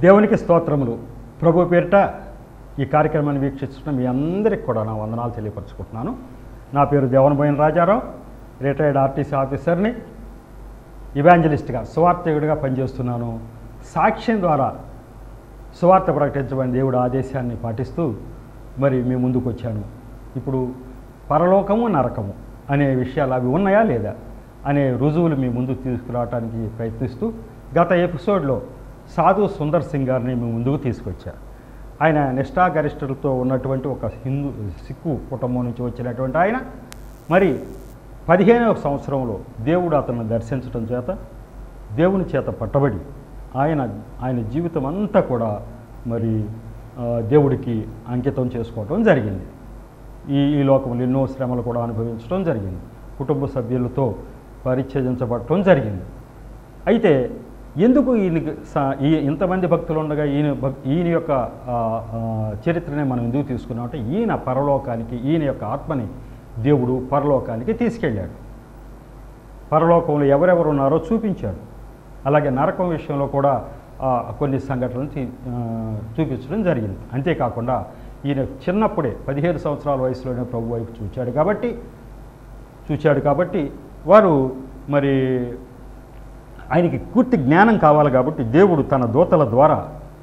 దేవునికి స్తోత్రములు ప్రభు పేరిట ఈ కార్యక్రమాన్ని వీక్షిస్తున్న మీ అందరికి కూడా నా వందనాలు తెలియపరచుకుంటున్నాను నా పేరు దేవనబోయిన రాజారావు రిటైర్డ్ ఆర్టీసీ ఆఫీసర్ని ఇవాంజలిస్ట్గా సువార్థకుడిగా పనిచేస్తున్నాను సాక్ష్యం ద్వారా సువార్త ప్రకటించబడిన దేవుడు ఆదేశాన్ని పాటిస్తూ మరి మీ ముందుకు వచ్చాను ఇప్పుడు పరలోకము నరకము అనే విషయాలు అవి ఉన్నాయా లేదా అనే రుజువులు మీ ముందుకు తీసుకురావడానికి ప్రయత్నిస్తూ గత ఎపిసోడ్లో సాధు సుందర్ సింగ్ గారిని మీ ముందుకు తీసుకొచ్చా ఆయన నిష్ఠాగరిష్ఠులతో ఉన్నటువంటి ఒక హిందూ సిక్కు కుటుంబం నుంచి వచ్చినటువంటి ఆయన మరి పదిహేనవ సంవత్సరంలో దేవుడు అతన్ని దర్శించడం చేత దేవుని చేత పట్టబడి ఆయన ఆయన జీవితం అంతా కూడా మరి ఆ, దేవుడికి అంకితం చేసుకోవటం జరిగింది ఈ ఈ లోకంలో ఎన్నో శ్రమలు కూడా అనుభవించడం జరిగింది కుటుంబ సభ్యులతో పరిచ్ఛేదించబడటం జరిగింది అయితే ఎందుకు ఈయనకి స- ఈ ఇంతమంది భక్తులు ఉండగా ఈయన భక్ ఈయన యొక్క ఆ, ఆ, చరిత్రనే మనం ఎందుకు తీసుకున్నాం అంటే ఈయన పరలోకానికి ఈయన యొక్క ఆత్మని దేవుడు పరలోకానికి తీసుకెళ్ళాడు పరలోకంలో ఎవరెవరు ఉన్నారో చూపించాడు అలాగే నరకం విషయంలో కూడా ఆ, కొన్ని సంఘటనలు తీ- ఆ, చూపించడం జరిగింది అంతేకాకుండా ఈయన చిన్నప్పుడే పదిహేడు సంవత్సరాల వయసులోనే ప్రభు వైపు చూచాడు కాబట్టి చూచాడు కాబట్టి వారు మరి ఆయనకి పూర్తి జ్ఞానం కావాలి కాబట్టి దేవుడు తన దూతల ద్వారా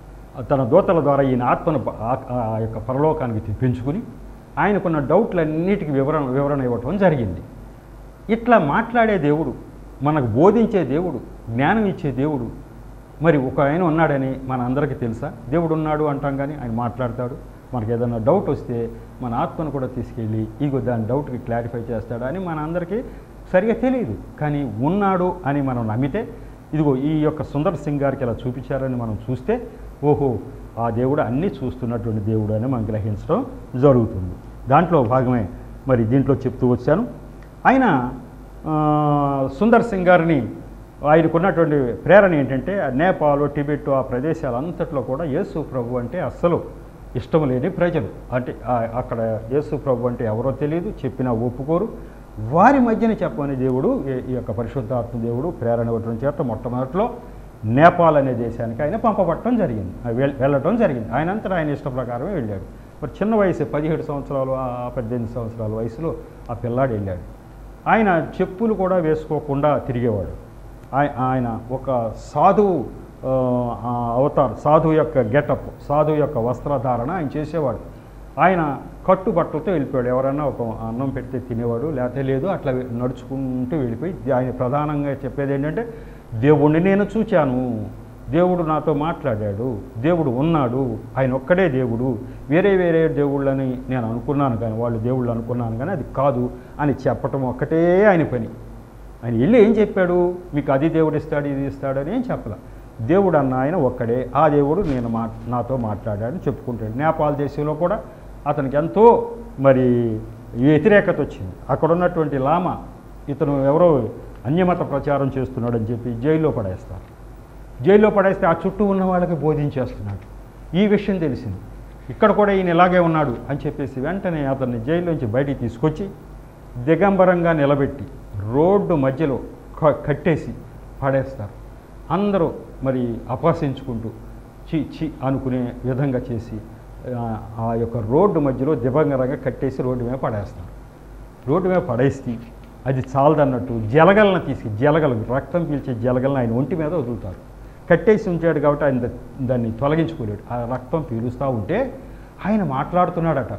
తన దూతల ద్వారా ఈయన ఆత్మను ప- ఆ- ఆ యొక్క పరలోకానికి తెప్పించుకుని ఆయనకున్న డౌట్లన్నిటికీ వివరణ వివరణ ఇవ్వటం జరిగింది ఇట్లా మాట్లాడే దేవుడు మనకు బోధించే దేవుడు జ్ఞానం ఇచ్చే దేవుడు మరి ఒక ఆయన ఉన్నాడని మన అందరికీ తెలుసా దేవుడు ఉన్నాడు అంటాం కానీ ఆయన మాట్లాడతాడు మనకి ఏదైనా డౌట్ వస్తే మన ఆత్మను కూడా తీసుకెళ్ళి ఇగో దాని డౌట్కి క్లారిఫై చేస్తాడు అని మన అందరికీ సరిగా తెలియదు కానీ ఉన్నాడు అని మనం నమ్మితే ఇదిగో ఈ యొక్క సుందర్ సింగ్ గారికి ఇలా చూపించారని మనం చూస్తే ఓహో ఆ దేవుడు అన్నీ చూస్తున్నటువంటి దేవుడు అని మనం గ్రహించడం జరుగుతుంది దాంట్లో భాగమే మరి దీంట్లో చెప్తూ వచ్చాను ఆయన ఆ, సుందర్ సింగ్ గారిని ఆయనకున్నటువంటి ప్రేరణ ఏంటంటే ఆ నేపాల్ టిబెట్ ఆ ప్రదేశాలంతట్లో కూడా యేసు ప్రభు అంటే అస్సలు ఇష్టం లేని ప్రజలు అంటే ఆ- అక్కడ యేసు ప్రభు అంటే ఎవరో తెలియదు చెప్పినా ఒప్పుకోరు వారి మధ్యన చెప్పని దేవుడు ఈ- ఈ యొక్క పరిశుద్ధాత్మ దేవుడు ప్రేరణ ఇవ్వడం చేత మొట్టమొదట్లో నేపాల్ అనే దేశానికి ఆయన పంపబట్టడం జరిగింది ఆ వెల్- వెళ్ళటం జరిగింది ఆయన అంతటా ఆయన ఇష్ట ప్రకారమే వెళ్ళాడు మరి చిన్న వయసు పదిహేడు సంవత్సరాలు ఆ పద్దెనిమిది సంవత్సరాల వయసులో ఆ పిల్లాడు వెళ్ళాడు ఆయన చెప్పులు కూడా వేసుకోకుండా తిరిగేవాడు ఆయ- ఆయన ఒక సాధువు ఆ, ఆ అవతార్ సాధువు యొక్క గెటప్ సాధువు యొక్క వస్త్రధారణ ఆయన చేసేవాడు ఆయన కట్టుబట్టలతో వెళ్ళిపోయాడు ఎవరైనా ఒక అన్నం పెడితే తినేవాడు లేకపోతే లేదు అట్లా వె- నడుచుకుంటూ వెళ్ళిపోయి ఆయన ప్రధానంగా చెప్పేది ఏంటంటే దేవుణ్ణి నేను చూచాను దేవుడు నాతో మాట్లాడాడు దేవుడు ఉన్నాడు ఆయన ఒక్కడే దేవుడు వేరే వేరే దేవుళ్ళని నేను అనుకున్నాను కానీ వాళ్ళు దేవుళ్ళు అనుకున్నాను కానీ అది కాదు అని చెప్పటం ఒక్కటే ఆయన పని ఆయన వెళ్ళి ఏం చెప్పాడు మీకు అది దేవుడు ఇస్తాడు ఇది ఇస్తాడు అని ఏం చెప్పలే దేవుడు అన్న ఆయన ఒక్కడే ఆ దేవుడు నేను మా నాతో మాట్లాడాడని చెప్పుకుంటాడు నేపాల్ దేశంలో కూడా అతనికి ఎంతో మరి వ్యతిరేకత వచ్చింది అక్కడ ఉన్నటువంటి లామా ఇతను ఎవరో అన్యమత ప్రచారం చేస్తున్నాడని చెప్పి జైల్లో పడేస్తారు జైల్లో పడేస్తే ఆ చుట్టూ ఉన్న వాళ్ళకి బోధించేస్తున్నాడు ఈ విషయం తెలిసింది ఇక్కడ కూడా ఈయన ఇలాగే ఉన్నాడు అని చెప్పేసి వెంటనే అతన్ని జైల్లోంచి బయటికి తీసుకొచ్చి దిగంబరంగా నిలబెట్టి రోడ్డు మధ్యలో క- కట్టేసి పడేస్తారు అందరూ మరి అపహసించుకుంటూ చి చి అనుకునే విధంగా చేసి ఆ, ఆ యొక్క రోడ్డు మధ్యలో దిగంబరంగా కట్టేసి రోడ్డు మీద పడేస్తారు రోడ్డు మీద పడేసి అది చాలదన్నట్టు జలగలను తీసి జలగలు రక్తం పీల్చే జలగలను ఆయన ఒంటి మీద వదులుతారు కట్టేసి ఉంచాడు కాబట్టి ఆయన దా- దాన్ని తొలగించుకోలేడు ఆ రక్తం పీలుస్తూ ఉంటే ఆయన మాట్లాడుతున్నాడట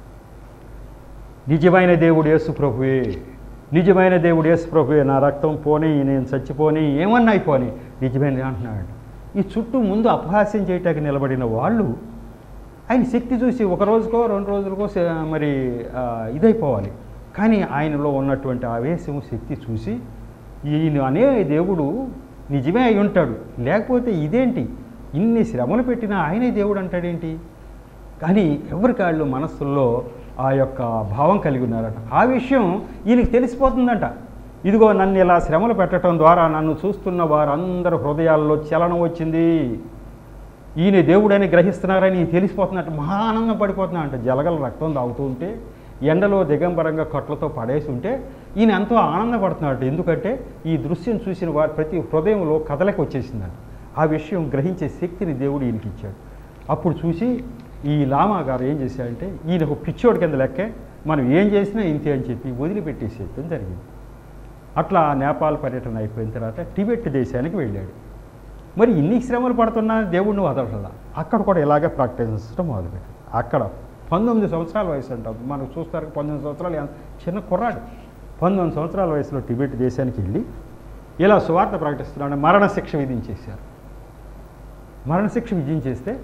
నిజమైన దేవుడు యేసు ప్రభువే నిజమైన దేవుడు యేసు ప్రభువే నా రక్తం పోనీ నేను చచ్చిపోని ఏమన్నా అయిపోని నిజమైన అంటున్నాడు ఈ చుట్టూ ముందు అపహాస్యం చేయటానికి నిలబడిన వాళ్ళు ఆయన శక్తి చూసి ఒక రోజుకో రెండు రోజులకో స- మరి ఆ, ఇదైపోవాలి కానీ ఆయనలో ఉన్నటువంటి ఆవేశం శక్తి చూసి ఈయన అనే దేవుడు నిజమే అయి ఉంటాడు లేకపోతే ఇదేంటి ఇన్ని శ్రమలు పెట్టినా ఆయనే దేవుడు అంటాడేంటి కానీ ఎవరి కాళ్ళు మనస్సుల్లో ఆ యొక్క భావం కలిగి ఉన్నారట ఆ విషయం ఈయనకి తెలిసిపోతుందంట ఇదిగో నన్ను ఇలా శ్రమలు పెట్టడం ద్వారా నన్ను చూస్తున్న వారందరి హృదయాల్లో చలనం వచ్చింది ఈయన దేవుడని గ్రహిస్తున్నారని తెలిసిపోతున్నట్టు మహా ఆనందం పడిపోతున్నాడంట జలగల రక్తం తాగుతూ ఉంటే ఎండలో దిగంబరంగా కట్లతో పడేసి ఉంటే ఈయన ఎంతో ఆనందపడుతున్నాడు ఎందుకంటే ఈ దృశ్యం చూసిన వారి ప్రతి హృదయంలో కదలకి వచ్చేసిందంట ఆ విషయం గ్రహించే శక్తిని దేవుడు ఈయనకి ఇచ్చాడు అప్పుడు చూసి ఈ లామా గారు ఏం చేశాడంటే ఈయన ఒక పిచ్చోడి కింద లెక్కే మనం ఏం చేసినా ఇంతే అని చెప్పి వదిలిపెట్టేసేయడం జరిగింది అట్లా నేపాల్ పర్యటన అయిపోయిన తర్వాత టిబెట్ దేశానికి వెళ్ళాడు మరి ఇన్ని శ్రమలు పడుతున్నా దేవుడిని వదలట్లా అక్కడ కూడా ఇలాగే ప్రాక్టీసించడం మొదలుపెట్టాడు అక్కడ పంతొమ్మిది సంవత్సరాల వయసు అంటాం మనకు చూస్తారు పంతొమ్మిది సంవత్సరాలు ఎంత- చిన్న కుర్రాడు పంతొమ్మిది సంవత్సరాల వయసులో టిబెట్ దేశానికి వెళ్ళి ఇలా సువార్త ప్రకటిస్తున్నాడు మరణశిక్ష విధించేశారు మరణశిక్ష విధించేస్తే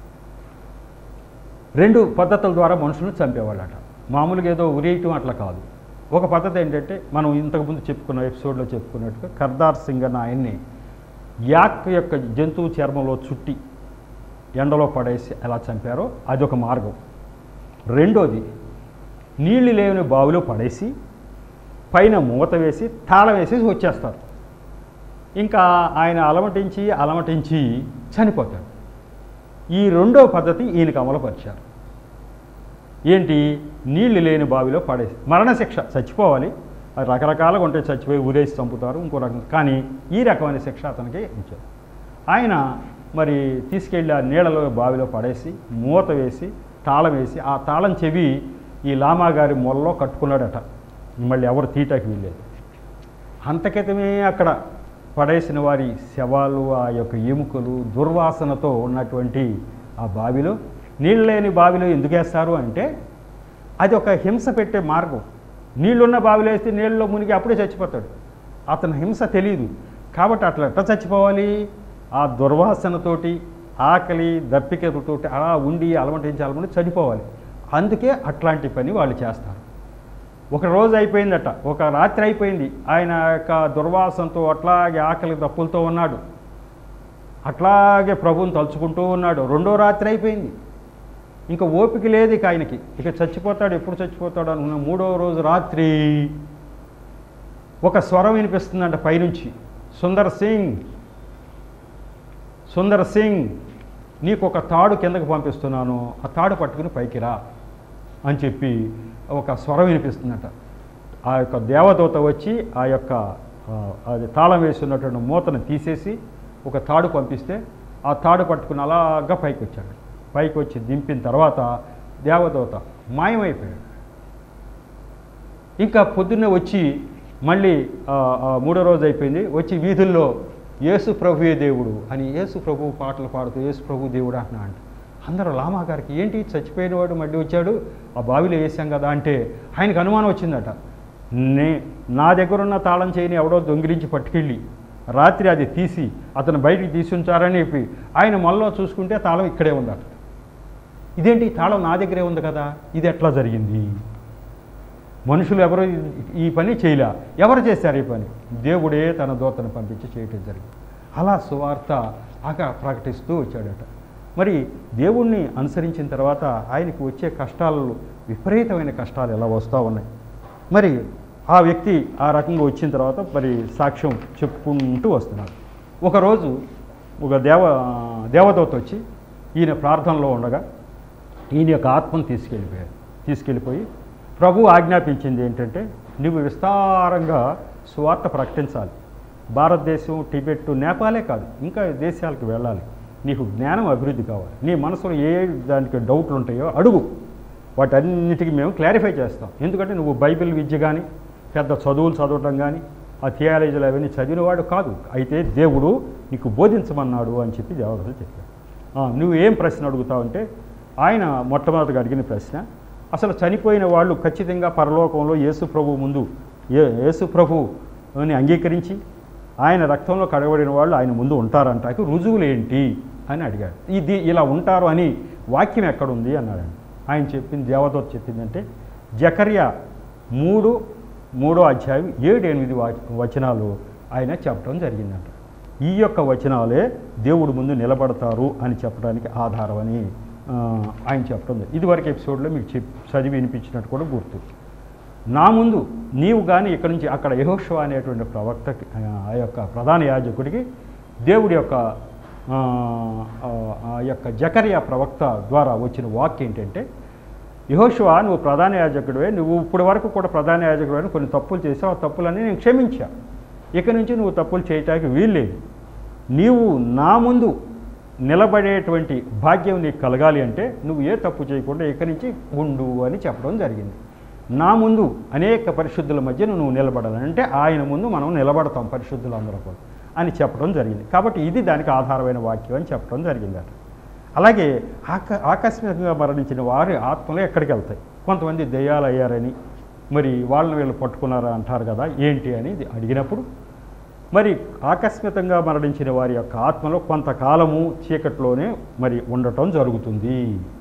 రెండు పద్ధతుల ద్వారా మనుషులను చంపేవాళ్ళట మామూలుగా ఏదో ఉరేయటం అట్లా కాదు ఒక పద్ధతి ఏంటంటే మనం ఇంతకుముందు చెప్పుకున్న ఎపిసోడ్లో చెప్పుకున్నట్టుగా కర్దార్ సింగ్ అన్న ఆయన్ని యాక్ యొక్క జంతువు చర్మంలో చుట్టి ఎండలో పడేసి ఎలా చంపారో అది ఒక మార్గం రెండోది నీళ్లు లేని బావిలో పడేసి పైన మూత వేసి తాళం వేసేసి వచ్చేస్తారు ఇంకా ఆయన అలమటించి అలమటించి చనిపోతాడు ఈ రెండో పద్ధతి ఈయనకు అమలుపరిచారు ఏంటి నీళ్లు లేని బావిలో పడేసి మరణశిక్ష చచ్చిపోవాలి అది రకరకాలుగా ఉంటే చచ్చిపోయి ఊరేసి చంపుతారు ఇంకో రకం కానీ ఈ రకమైన శిక్ష అతనికి ఇచ్చారు ఆయన మరి తీసుకెళ్ళి ఆ నీళ్ళలో బావిలో పడేసి మూత వేసి తాళం వేసి ఆ తాళం చెవి ఈ లామా గారి మొలలో కట్టుకున్నాడట మళ్ళీ ఎవరు తీటాకి వీల్లేదు అంతకితమే అక్కడ పడేసిన వారి శవాలు ఆ యొక్క ఎముకలు దుర్వాసనతో ఉన్నటువంటి ఆ బావిలో నీళ్ళు లేని బావిలో ఎందుకు వేస్తారు అంటే అది ఒక హింస పెట్టే మార్గం నీళ్ళున్న బావిలో వేస్తే నీళ్ళలో మునిగి అప్పుడే చచ్చిపోతాడు అతను హింస తెలియదు కాబట్టి అట్లా ఎట్లా చచ్చిపోవాలి ఆ దుర్వాసనతోటి ఆకలి దప్పికతోటి అలా ఉండి అలమటించి అలమటి చనిపోవాలి అందుకే అట్లాంటి పని వాళ్ళు చేస్తారు ఒక రోజు అయిపోయిందట ఒక రాత్రి అయిపోయింది ఆయన యొక్క దుర్వాసనతో అట్లాగే ఆకలి దప్పులతో ఉన్నాడు అట్లాగే ప్రభువుని తలుచుకుంటూ ఉన్నాడు రెండో రాత్రి అయిపోయింది ఇంకా ఓపిక లేదు ఇక ఆయనకి ఇక చచ్చిపోతాడు ఎప్పుడు చచ్చిపోతాడు అనుకున్న మూడో రోజు రాత్రి ఒక స్వరం వినిపిస్తుందంట పైనుంచి సుందర్ సింగ్ సుందర్ సింగ్ నీకు ఒక తాడు కిందకు పంపిస్తున్నాను ఆ తాడు పట్టుకుని పైకి రా అని చెప్పి ఒక స్వరం వినిపిస్తుందట ఆ యొక్క దేవదూత వచ్చి ఆ యొక్క ఆ, అది తాళం వేసి ఉన్నటువంటి మూతను తీసేసి ఒక తాడు పంపిస్తే ఆ తాడు పట్టుకుని అలాగా పైకి వచ్చాడు పైకి వచ్చి దింపిన తర్వాత దేవదూత మాయమైపోయాడు ఇంకా పొద్దున్నే వచ్చి మళ్ళీ ఆ, ఆ, మూడో రోజు అయిపోయింది వచ్చి వీధుల్లో యేసు ప్రభువే దేవుడు అని యేసు ప్రభు పాటలు పాడుతూ యేసు ప్రభు దేవుడు అంటున్నా అంట అందరూ లామా గారికి ఏంటి చచ్చిపోయిన వాడు మళ్ళీ వచ్చాడు ఆ బావిలో వేసాం కదా అంటే ఆయనకు అనుమానం వచ్చిందట నే నా దగ్గర ఉన్న తాళం చేయని ఎవడో దొంగిలించి పట్టుకెళ్ళి రాత్రి అది తీసి అతను బయటికి తీసి ఉంచారని చెప్పి ఆయన మళ్ళీ చూసుకుంటే తాళం ఇక్కడే ఉందట ఇదేంటి ఈ తాళం నా దగ్గరే ఉంది కదా ఇది ఎట్లా జరిగింది మనుషులు ఎవరు ఈ పని చేయలే ఎవరు చేశారు ఈ పని దేవుడే తన దూతను పంపించి చేయటం జరిగింది అలా సువార్త ఆగా ప్రకటిస్తూ వచ్చాడట మరి దేవుణ్ణి అనుసరించిన తర్వాత ఆయనకు వచ్చే కష్టాలు విపరీతమైన కష్టాలు ఎలా వస్తూ ఉన్నాయి మరి ఆ వ్యక్తి ఆ రకంగా వచ్చిన తర్వాత మరి సాక్ష్యం చెప్పుకుంటూ వస్తున్నాడు ఒకరోజు ఒక దేవ దేవదూత వచ్చి ఈయన ప్రార్థనలో ఉండగా ఈయన యొక్క ఆత్మను తీసుకెళ్ళిపోయారు తీసుకెళ్ళిపోయి ప్రభు ఆజ్ఞాపించింది ఏంటంటే నువ్వు విస్తారంగా సువార్త ప్రకటించాలి భారతదేశం టిబెట్ నేపాలే కాదు ఇంకా దేశాలకు వెళ్ళాలి నీకు జ్ఞానం అభివృద్ధి కావాలి నీ మనసులో ఏ దానికి డౌట్లు ఉంటాయో అడుగు వాటన్నిటికీ మేము క్లారిఫై చేస్తాం ఎందుకంటే నువ్వు బైబిల్ విద్య కానీ పెద్ద చదువులు చదవటం కానీ ఆ థియాలజీలు అవన్నీ చదివినవాడు కాదు అయితే దేవుడు నీకు బోధించమన్నాడు అని చెప్పి దేవతలు చెప్పాడు ఆ, నువ్వు ఏం ప్రశ్న అడుగుతావంటే ఆయన మొట్టమొదటిగా అడిగిన ప్రశ్న అసలు చనిపోయిన వాళ్ళు ఖచ్చితంగా పరలోకంలో యేసు ప్రభు ముందు ఏ యేసు ప్రభుని అంగీకరించి ఆయన రక్తంలో కడగబడిన వాళ్ళు ఆయన ముందు ఉంటారంటాకి రుజువులు ఏంటి అని అడిగాడు ఇది ఇలా ఉంటారు అని వాక్యం ఎక్కడుంది అన్నాడండి ఆయన చెప్పింది దేవదూత చెప్పిందంటే జకర్య మూడు మూడో అధ్యాయం ఏడు ఎనిమిది వాచ- వచనాలు ఆయన చెప్పడం జరిగిందంట ఈ యొక్క వచనాలే దేవుడు ముందు నిలబడతారు అని చెప్పడానికి ఆధారం అని ఆ, ఆయన చెప్పడం జరిగింది. ఇదివరకు ఎపిసోడ్లో మీకు చెప్ చదివి వినిపించినట్టు కూడా గుర్తు నా ముందు నీవు కానీ ఇక్కడ నుంచి అక్కడ యహోషువ అనేటువంటి ప్రవక్తకి ఆ, ఆ యొక్క ప్రధాన యాజకుడికి దేవుడి యొక్క ఆ, ఆ, ఆ యొక్క జకరియా ప్రవక్త ద్వారా వచ్చిన వాక్ ఏంటంటే యహోషువ నువ్వు ప్రధాన యాజకుడివే నువ్వు ఇప్పటి వరకు కూడా ప్రధాన యాజకుడు అని కొన్ని తప్పులు చేసావు ఆ తప్పులన్నీ నేను క్షమించా ఇక నుంచి నువ్వు తప్పులు చేయటానికి వీల్లేదు నీవు నా ముందు నిలబడేటువంటి భాగ్యం నీకు కలగాలి అంటే నువ్వు ఏ తప్పు చేయకుండా ఇక్కడి నుంచి ఉండు అని చెప్పడం జరిగింది నా ముందు అనేక పరిశుద్ధుల మధ్య నువ్వు నిలబడాలి అంటే ఆయన ముందు మనం నిలబడతాం పరిశుద్ధులు అందరూ కూడా అని చెప్పడం జరిగింది కాబట్టి ఇది దానికి ఆధారమైన వాక్యం అని చెప్పడం జరిగింది అట అలాగే ఆక ఆకస్మికంగా మరణించిన వారి ఆత్మలు ఎక్కడికి వెళ్తాయి కొంతమంది దెయ్యాలు అయ్యారని మరి వాళ్ళని వీళ్ళు పట్టుకున్నారా అంటారు కదా ఏంటి అని ఇది అడిగినప్పుడు మరి ఆకస్మికంగా మరణించిన వారి యొక్క ఆత్మలో కొంతకాలము చీకట్లోనే మరి ఉండటం జరుగుతుంది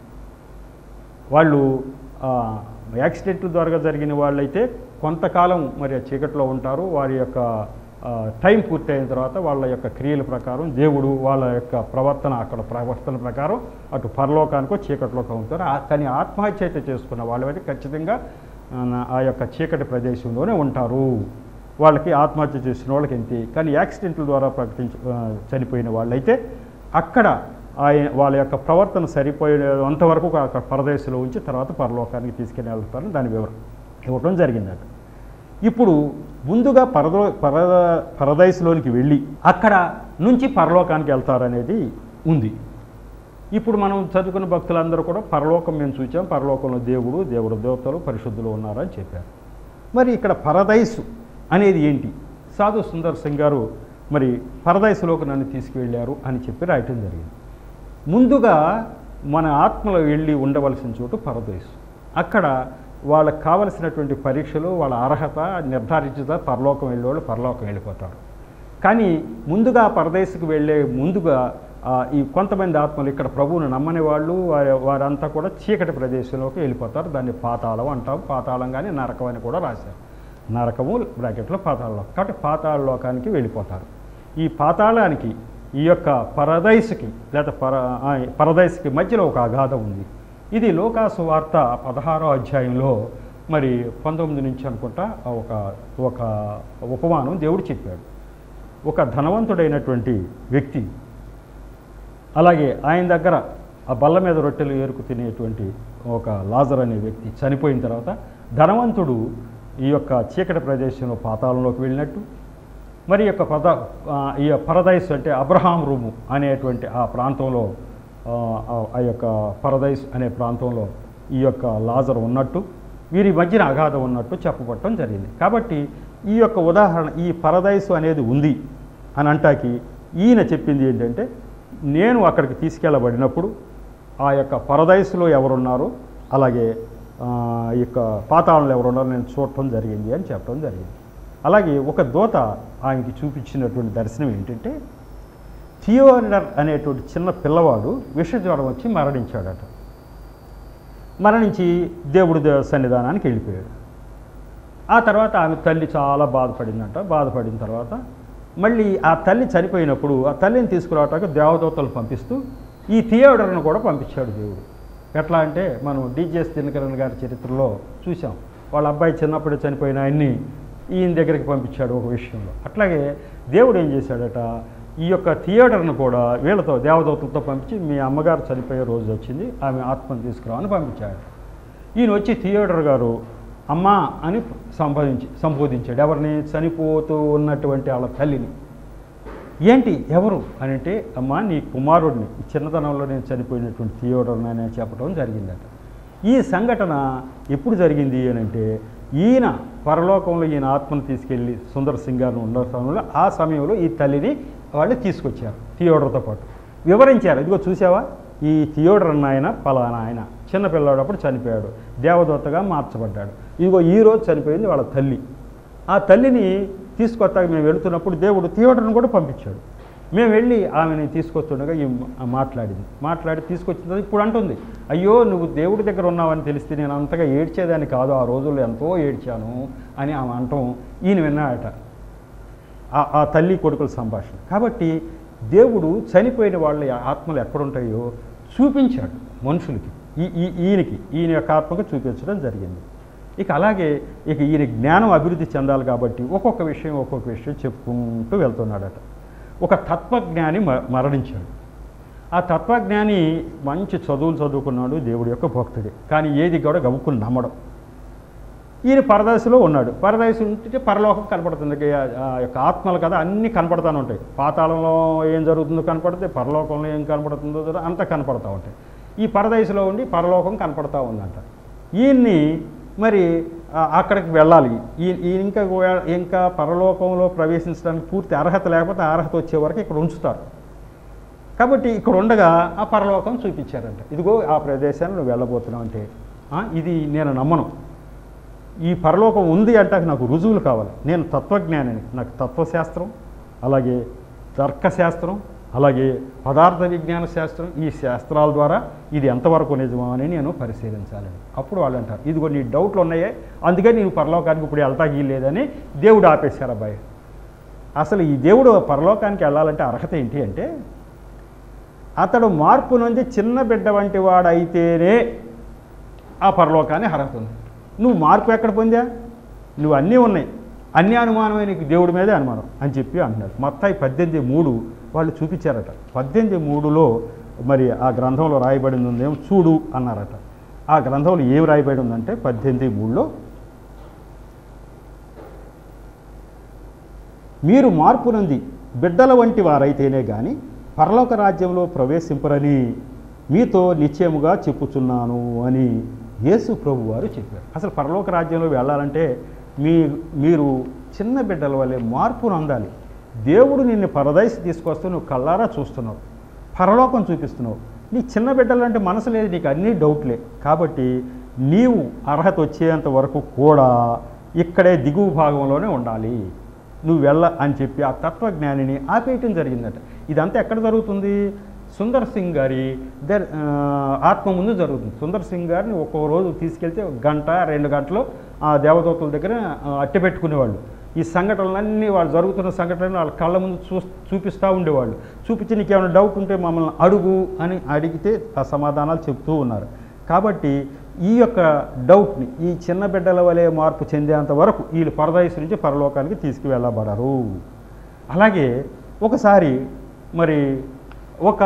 వాళ్ళు ఆ, యాక్సిడెంట్ల ద్వారా జరిగిన వాళ్ళైతే కొంతకాలం మరి ఆ చీకట్లో ఉంటారు వారి యొక్క ఆ, టైం పూర్తయిన తర్వాత వాళ్ళ యొక్క క్రియల ప్రకారం దేవుడు వాళ్ళ యొక్క ప్రవర్తన అక్కడ ప్రవర్తన ప్రకారం అటు పరలోకానికో చీకట్లోకి ఉంటారు ఆ- కానీ ఆత్మహత్య అయితే చేసుకున్న వాళ్ళైతే ఖచ్చితంగా ఆ, నా- ఆ యొక్క చీకటి ప్రదేశంలోనే ఉంటారు వాళ్ళకి ఆత్మహత్య చేసిన వాళ్ళకి ఎంత కానీ యాక్సిడెంట్ల ద్వారా ప్రకటించ ఆ, చనిపోయిన వాళ్ళైతే అక్కడ ఆయన వాళ్ళ యొక్క ప్రవర్తన సరిపోయేంతవరకు అక్కడ పరదేశంలో ఉంచి తర్వాత పరలోకానికి తీసుకెళ్ళి వెళ్తారని దాని వివరం ఇవ్వడం జరిగిందట ఇప్పుడు ముందుగా పరదో పర పరదైస్లోనికి వెళ్ళి అక్కడ నుంచి పరలోకానికి వెళ్తారనేది ఉంది ఇప్పుడు మనం చదువుకున్న భక్తులందరూ కూడా పరలోకం మేము చూసాం పరలోకంలో దేవుడు దేవుడు దేవతలు పరిశుద్ధులు ఉన్నారని చెప్పారు మరి ఇక్కడ పరదైసు అనేది ఏంటి సాధు సుందర్ సింగ్ గారు మరి పరదైసులోకి నన్ను తీసుకువెళ్ళారు అని చెప్పి రాయటం జరిగింది ముందుగా మన ఆత్మలో వెళ్ళి ఉండవలసిన చోటు పరదేశం అక్కడ వాళ్ళకి కావలసినటువంటి పరీక్షలు వాళ్ళ అర్హత నిర్ధారించిన పరలోకం వెళ్ళేవాళ్ళు పరలోకం వెళ్ళిపోతారు కానీ ముందుగా పరదేశకు వెళ్ళే ముందుగా ఆ, ఈ కొంతమంది ఆత్మలు ఇక్కడ ప్రభువును నమ్మని వాళ్ళు వారి వారంతా కూడా చీకటి ప్రదేశంలోకి వెళ్ళిపోతారు దాన్ని పాతాళం అంటాం పాతాళం కానీ నరకం అని కూడా రాశారు నరకము బ్రాకెట్లో పాతాళం కాబట్టి పాతాళ లోకానికి వెళ్ళిపోతారు ఈ పాతాళానికి ఈ యొక్క పరదైసుకి లేదా పర ఆ, పరదైసుకి మధ్యలో ఒక అగాధం ఉంది ఇది లోకాసు వార్త పదహారో అధ్యాయంలో మరి పంతొమ్మిది నుంచి అనుకుంటా ఒక ఒక ఉపమానం దేవుడు చెప్పాడు ఒక ధనవంతుడైనటువంటి వ్యక్తి అలాగే ఆయన దగ్గర ఆ బల్ల మీద రొట్టెలు ఏరుకు తినేటువంటి ఒక లాజర్ అనే వ్యక్తి చనిపోయిన తర్వాత ధనవంతుడు ఈ యొక్క చీకటి ప్రదేశంలో పాతాళంలోకి వెళ్ళినట్టు మరి ఈ యొక్క పద ఆ, ఈ పరదైస్ అంటే అబ్రహాం రూము అనేటువంటి ఆ ప్రాంతంలో ఆ, ఆ- ఆ యొక్క పరదైస్ అనే ప్రాంతంలో ఈ యొక్క లాజర్ ఉన్నట్టు వీరి మధ్యన అగాధం ఉన్నట్టు చెప్పబట్టడం జరిగింది కాబట్టి ఈ యొక్క ఉదాహరణ ఈ పరదైసు అనేది ఉంది అని అంటాకి ఈయన చెప్పింది ఏంటంటే నేను అక్కడికి తీసుకెళ్ళబడినప్పుడు ఆ యొక్క పరదైసులో ఎవరున్నారో అలాగే ఆ, ఈ యొక్క పాతాళంలో ఎవరున్నారో నేను చూడటం జరిగింది అని చెప్పడం జరిగింది అలాగే ఒక దూత ఆయనకి చూపించినటువంటి దర్శనం ఏంటంటే థియోనర్ అనేటువంటి చిన్న పిల్లవాడు విషజ్వరం వచ్చి మరణించాడట మరణించి దేవుడి దే- సన్నిధానానికి వెళ్ళిపోయాడు ఆ తర్వాత ఆమె తల్లి చాలా బాధపడిందంట బాధపడిన తర్వాత మళ్ళీ ఆ తల్లి చనిపోయినప్పుడు ఆ తల్లిని తీసుకురావటానికి దేవదూతలు పంపిస్తూ ఈ థియోడర్ను కూడా పంపించాడు దేవుడు ఎట్లా అంటే మనం డిజిఎస్ దినకరన్ గారి చరిత్రలో చూసాం వాళ్ళ అబ్బాయి చిన్నప్పుడే చనిపోయిన ఆయన్ని ఈయన దగ్గరికి పంపించాడు ఒక విషయంలో అట్లాగే దేవుడు ఏం చేశాడట ఈ యొక్క థియేటర్ను కూడా వీళ్ళతో దేవదూతలతో పంపించి మీ అమ్మగారు చనిపోయే రోజు వచ్చింది ఆమె ఆత్మను తీసుకురావని పంపించాడు ఈయన వచ్చి థియేటర్ గారు అమ్మా అని సంబోధించి సంబోధించాడు ఎవరిని చనిపోతూ ఉన్నటువంటి వాళ్ళ తల్లిని ఏంటి ఎవరు అని అంటే అమ్మా నీ కుమారుడిని ఈ చిన్నతనంలో నేను చనిపోయినటువంటి థియోడర్ని అని చెప్పడం జరిగిందట ఈ సంఘటన ఎప్పుడు జరిగింది అని అంటే ఈయన పరలోకంలో ఈయన ఆత్మను తీసుకెళ్ళి సుందర్ సింగ్ గారిని ఉన్న సమయంలో ఆ సమయంలో ఈ తల్లిని వాళ్ళు తీసుకొచ్చారు థియోడర్తో పాటు వివరించారు ఇదిగో చూసావా ఈ థియోడర్ అన్న ఆయన పలానా ఆయన చిన్నపిల్లాడప్పుడు చనిపోయాడు దేవదూతగా మార్చబడ్డాడు ఇదిగో ఈ రోజు చనిపోయింది వాళ్ళ తల్లి ఆ తల్లిని తీసుకొస్తాక మేము వెళుతున్నప్పుడు దేవుడు థియేటర్ను కూడా పంపించాడు మేము వెళ్ళి ఆమెని తీసుకొస్తుండగా ఈ మ- మాట్లాడింది మాట్లాడి తీసుకొచ్చిన తర్వాత ఇప్పుడు అంటుంది అయ్యో నువ్వు దేవుడి దగ్గర ఉన్నావని తెలిస్తే నేను అంతగా ఏడ్చేదాన్ని కాదు ఆ రోజుల్లో ఎంతో ఏడ్చాను అని ఆమె అంటాం ఈయన విన్నాడట ఆ- ఆ తల్లి కొడుకుల సంభాషణ కాబట్టి దేవుడు చనిపోయిన వాళ్ళ ఆత్మలు ఎక్కడుంటాయో చూపించాడు మనుషులకి ఈ ఈ- ఈయనకి ఈయన యొక్క ఆత్మకు చూపించడం జరిగింది ఇక అలాగే ఇక ఈయన జ్ఞానం అభివృద్ధి చెందాలి కాబట్టి ఒక్కొక్క విషయం ఒక్కొక్క విషయం చెప్పుకుంటూ వెళ్తున్నాడట ఒక తత్వజ్ఞాని మ- మరణించాడు ఆ తత్వజ్ఞాని మంచి చదువులు చదువుకున్నాడు దేవుడి యొక్క భక్తుడే కానీ ఏది కూడా గబుక్కులు నమ్మడం ఈయన పరదశలో ఉన్నాడు పరదశ ఉంటే పరలోకం కనపడుతుంది ఇక ఆ యొక్క ఆత్మలు కదా అన్నీ కనపడతానే ఉంటాయి పాతాళంలో ఏం జరుగుతుందో కనపడుతుంది పరలోకంలో ఏం కనపడుతుందో జరు- అంతా కనపడతా ఉంటాయి ఈ పరదశలో ఉండి పరలోకం కనపడతా ఉందంట ఈయన్ని మరి ఆ, అక్కడికి వెళ్ళాలి ఈ ఈ ఇంకా వే- ఇంకా పరలోకంలో ప్రవేశించడానికి పూర్తి అర్హత లేకపోతే ఆ అర్హత వచ్చే వరకు ఇక్కడ ఉంచుతారు కాబట్టి ఇక్కడ ఉండగా ఆ పరలోకం చూపించారంట ఇదిగో ఆ ప్రదేశాన్ని నువ్వు వెళ్ళబోతున్నావు అంటే ఆ, ఇది నేను నమ్మను ఈ పరలోకం ఉంది అంటే నాకు రుజువులు కావాలి నేను తత్వజ్ఞానిని నాకు తత్వశాస్త్రం అలాగే తర్కశాస్త్రం అలాగే పదార్థ విజ్ఞాన శాస్త్రం ఈ శాస్త్రాల ద్వారా ఇది ఎంతవరకు నిజమో అని నేను పరిశీలించాలని అప్పుడు వాళ్ళు అంటారు ఇదిగో నీ డౌట్లు ఉన్నాయే అందుకే నేను పరలోకానికి ఇప్పుడు వెళ్తా లేదని దేవుడు ఆపేశారు అబ్బాయి అసలు ఈ దేవుడు పరలోకానికి వెళ్ళాలంటే అర్హత ఏంటి అంటే అతడు మార్పు నుండి చిన్న బిడ్డ వంటి వాడైతేనే ఆ పరలోకాన్ని అర్హత ఉంది నువ్వు మార్పు ఎక్కడ పొందా నువ్వు అన్నీ ఉన్నాయి అన్ని అనుమానమే నీకు దేవుడి మీదే అనుమానం అని చెప్పి అంటున్నారు మత్తాయి పద్దెనిమిది మూడు వాళ్ళు చూపించారట పద్దెనిమిది మూడులో మరి ఆ గ్రంథంలో రాయబడింది ఉందేమో చూడు అన్నారట ఆ గ్రంథంలో ఏం రాయబడి ఉందంటే పద్దెనిమిది మూడులో మీరు మార్పు నుండి బిడ్డల వంటి వారైతేనే గాని పరలోక రాజ్యంలో ప్రవేశింపరని మీతో నిశ్చయముగా చెప్పుచున్నాను అని యేసు ప్రభు వారు చెప్పారు అసలు పరలోక రాజ్యంలో వెళ్ళాలంటే మీ మీరు చిన్న బిడ్డల వల్లే మార్పును అందాలి దేవుడు నిన్ను పరదైసి తీసుకొస్తూ నువ్వు కళ్ళారా చూస్తున్నావు పరలోకం చూపిస్తున్నావు నీ చిన్న బిడ్డలంటే మనసు లేదు నీకు అన్నీ డౌట్లే కాబట్టి నీవు అర్హత వచ్చేంత వరకు కూడా ఇక్కడే దిగువ భాగంలోనే ఉండాలి నువ్వు వెళ్ళ అని చెప్పి ఆ తత్వజ్ఞానిని ఆపేయటం జరిగిందట ఇదంతా ఎక్కడ జరుగుతుంది సుందర్ సింగ్ గారి దర్ ఆ, ఆత్మ ముందు జరుగుతుంది సుందర్ సింగ్ గారిని ఒక్కో రోజు తీసుకెళ్తే ఒక గంట రెండు గంటలు ఆ దేవదూతల దగ్గర ఆ, అట్టె పెట్టుకునేవాళ్ళు ఈ సంఘటనలన్నీ వాళ్ళు జరుగుతున్న సంఘటనలు వాళ్ళ కళ్ళ ముందు చూ చూపిస్తూ ఉండేవాళ్ళు చూపించి నీకు ఏమైనా డౌట్ ఉంటే మమ్మల్ని అడుగు అని అడిగితే ఆ సమాధానాలు చెప్తూ ఉన్నారు కాబట్టి ఈ యొక్క డౌట్ని ఈ చిన్న బిడ్డల వలె మార్పు చెందేంత వరకు వీళ్ళు పరదయసు నుంచి పరలోకానికి తీసుకువెళ్ళబడరు అలాగే ఒకసారి మరి ఒక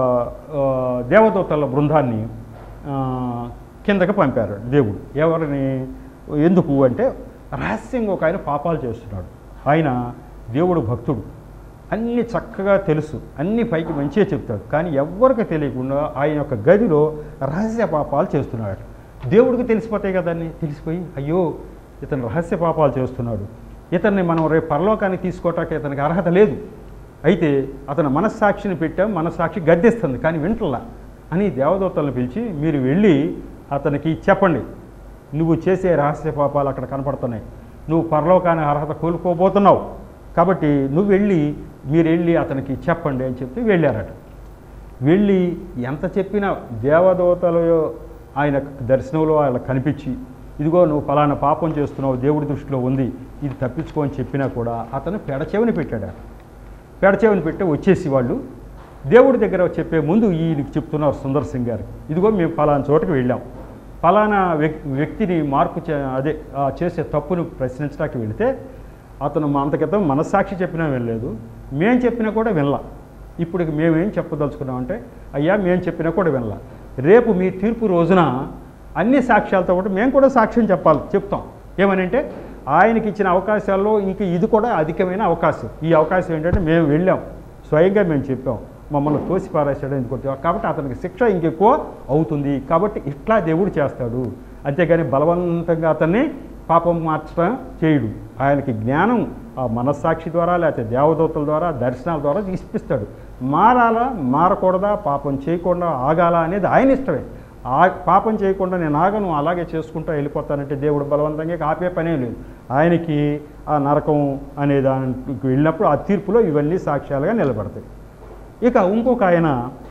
ఆ, దేవదూతల బృందాన్ని ఆ, కిందకి పంపారు దేవుడు ఎవరిని ఎందుకు అంటే రహస్యంగా ఒక ఆయన పాపాలు చేస్తున్నాడు ఆయన దేవుడు భక్తుడు అన్నీ చక్కగా తెలుసు అన్ని పైకి మంచిగా చెప్తాడు కానీ ఎవ్వరికి తెలియకుండా ఆయన యొక్క గదిలో రహస్య పాపాలు చేస్తున్నాడు దేవుడికి తెలిసిపోతాయి కదండి తెలిసిపోయి అయ్యో ఇతను రహస్య పాపాలు చేస్తున్నాడు ఇతన్ని మనం రేపు పరలోకానికి తీసుకోవటానికి ఇతనికి అర్హత లేదు అయితే అతను మనస్సాక్షిని పెట్టాం మనస్సాక్షి గద్దెస్తుంది కానీ వింటల్లా అని దేవదూతలను పిలిచి మీరు వెళ్ళి అతనికి చెప్పండి నువ్వు చేసే రహస్య పాపాలు అక్కడ కనపడుతున్నాయి నువ్వు పరలోకానికి అర్హత కోల్పోబోతున్నావు కాబట్టి నువ్వు వెళ్ళి మీరు వెళ్ళి అతనికి చెప్పండి అని చెప్పి వెళ్ళారట వెళ్ళి ఎంత చెప్పినా దేవదూతలు ఆయన దర్శనంలో వాళ్ళకి కనిపించి ఇదిగో నువ్వు ఫలానా పాపం చేస్తున్నావు దేవుడి దృష్టిలో ఉంది ఇది తప్పించుకో అని చెప్పినా కూడా అతను పెడచెవిని పెట్టాడు పెడచెవిని పెట్టి వచ్చేసి వాళ్ళు దేవుడి దగ్గర చెప్పే ముందు ఈయనకి చెప్తున్నారు సుందర్ సింగ్ గారికి ఇదిగో మేము ఫలానా చోటకి వెళ్ళాం ఫలానా వ్యక్- వ్యక్తిని మార్పు చే అదే ఆ చేసే తప్పును ప్రశ్నించడానికి వెళితే అతను మా అంత క్రితం మనస్సాక్షి చెప్పినా వెళ్ళలేదు మేం చెప్పినా కూడా వినలా ఇప్పుడు ఇక మేమేం చెప్పదలుచుకున్నామంటే అయ్యా మేము చెప్పినా కూడా వినలా రేపు మీ తీర్పు రోజున అన్ని సాక్ష్యాలతో కూడా మేము కూడా సాక్ష్యం చెప్పాలి చెప్తాం ఏమని అంటే ఆయనకి ఇచ్చిన అవకాశాల్లో ఇంక ఇది కూడా అధికమైన అవకాశం ఈ అవకాశం ఏంటంటే మేము వెళ్ళాం స్వయంగా మేము చెప్పాం మమ్మల్ని తోసి పారేశాడు ఎందుకు కాబట్టి అతనికి శిక్ష ఇంకెక్కువ అవుతుంది కాబట్టి ఇట్లా దేవుడు చేస్తాడు అంతేగాని బలవంతంగా అతన్ని పాపం మార్చడం చేయడు ఆయనకి జ్ఞానం ఆ మనస్సాక్షి ద్వారా లేకపోతే దేవదూతల ద్వారా దర్శనాల ద్వారా ఇప్పిస్తాడు మారాలా మారకూడదా పాపం చేయకుండా ఆగాలా అనేది ఆయన ఇష్టమే ఆ పాపం చేయకుండా నేను ఆగను అలాగే చేసుకుంటూ వెళ్ళిపోతానంటే దేవుడు బలవంతంగా ఇక ఆపే పనే లేదు ఆయనకి ఆ నరకం అనే దానికి వెళ్ళినప్పుడు ఆ తీర్పులో ఇవన్నీ సాక్ష్యాలుగా నిలబడతాయి ఇక ఇంకొక ఆయన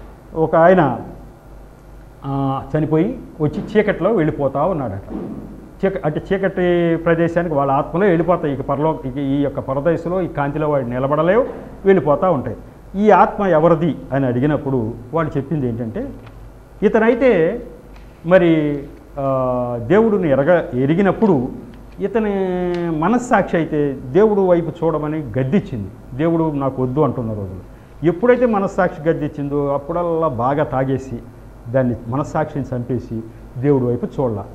ఒక ఆయన ఆ, చనిపోయి వచ్చి చీకట్లో వెళ్ళిపోతా ఉన్నాడట చీక అంటే చీకటి ప్రదేశానికి వాళ్ళ ఆత్మలో వెళ్ళిపోతాయి ఇక పరలో ఇక ఈ యొక్క పరదేశంలో ఈ కాంతిలో వాడు నిలబడలేవు వెళ్ళిపోతూ ఉంటాయి ఈ ఆత్మ ఎవరిది అని అడిగినప్పుడు వాడు చెప్పింది ఏంటంటే ఇతనైతే మరి ఆ, దేవుడిని ఎరగ ఎరిగినప్పుడు ఇతని మనస్సాక్షి అయితే దేవుడు వైపు చూడమని గద్దిచ్చింది దేవుడు నాకు వద్దు అంటున్న రోజులు ఎప్పుడైతే మనస్సాక్షి గద్దిచ్చిందో అప్పుడల్లా బాగా తాగేసి దాన్ని మనస్సాక్షిని చంపేసి దేవుడి వైపు చూడాల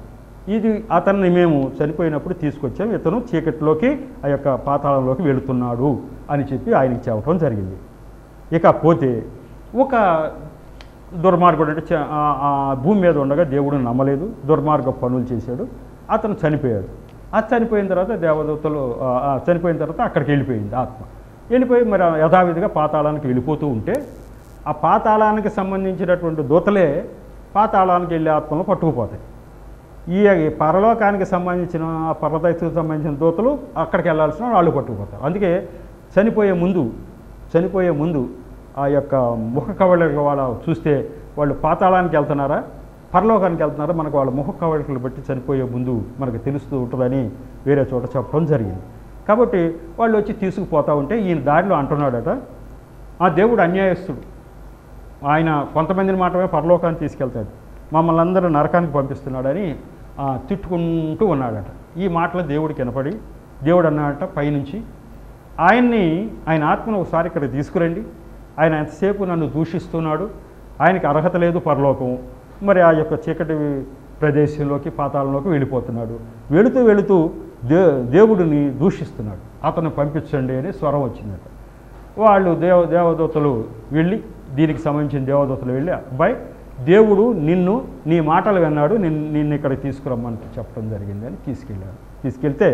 ఇది అతన్ని మేము చనిపోయినప్పుడు తీసుకొచ్చాం ఇతను చీకటిలోకి ఆ యొక్క పాతాళంలోకి వెళుతున్నాడు అని చెప్పి ఆయనకి చెప్పడం జరిగింది ఇక పోతే ఒక దుర్మార్గుడు అంటే చ- ఆ- ఆ భూమి మీద ఉండగా దేవుడు నమ్మలేదు దుర్మార్గ పనులు చేశాడు అతను చనిపోయాడు ఆ చనిపోయిన తర్వాత దేవదూతలు ఆ, ఆ చనిపోయిన తర్వాత అక్కడికి వెళ్ళిపోయింది ఆత్మ వెళ్ళిపోయి మరి యథావిధిగా పాతాళానికి వెళ్ళిపోతూ ఉంటే ఆ పాతాళానికి సంబంధించినటువంటి దూతలే పాతాళానికి వెళ్ళే ఆత్మలు పట్టుకుపోతాయి ఈ పరలోకానికి సంబంధించిన ఆ పరదైతుకు సంబంధించిన దూతలు అక్కడికి వెళ్ళాల్సిన వాళ్ళు పట్టుకుపోతారు అందుకే చనిపోయే ముందు చనిపోయే ముందు ఆ యొక్క ముఖ కవళికలు వాళ్ళ చూస్తే వాళ్ళు పాతాళానికి వెళ్తున్నారా పరలోకానికి వెళ్తున్నారా మనకు వాళ్ళ ముఖ కవళికలు బట్టి చనిపోయే ముందు మనకు తెలుస్తూ ఉంటుందని వేరే చోట చెప్పడం జరిగింది కాబట్టి వాళ్ళు వచ్చి తీసుకుపోతూ ఉంటే ఈయన దారిలో అంటున్నాడట ఆ దేవుడు అన్యాయస్తుడు ఆయన కొంతమందిని మాత్రమే పరలోకాన్ని తీసుకెళ్తాడు మమ్మల్ని అందరూ నరకానికి పంపిస్తున్నాడని ఆ, తిట్టుకుంటూ ఉన్నాడట ఈ మాటలు దేవుడికి వినపడి దేవుడు అన్నాడట పైనుంచి ఆయన్ని ఆయన ఆత్మను ఒకసారి ఇక్కడ తీసుకురండి ఆయన ఎంతసేపు నన్ను దూషిస్తున్నాడు ఆయనకి అర్హత లేదు పరలోకం మరి ఆ యొక్క చీకటి ప్రదేశంలోకి పాతాళంలోకి వెళ్ళిపోతున్నాడు వెళుతూ వెళుతూ దే దేవుడిని దూషిస్తున్నాడు అతను పంపించండి అని స్వరం వచ్చిందట వాళ్ళు దేవ దేవదూతలు వెళ్ళి దీనికి సంబంధించిన దేవదూతలు వెళ్ళి అబ్బాయి దేవుడు నిన్ను నీ మాటలు విన్నాడు నిన్ను నిన్ను ఇక్కడికి తీసుకురమ్మని చెప్పడం జరిగింది అని తీసుకెళ్ళాడు తీసుకెళ్తే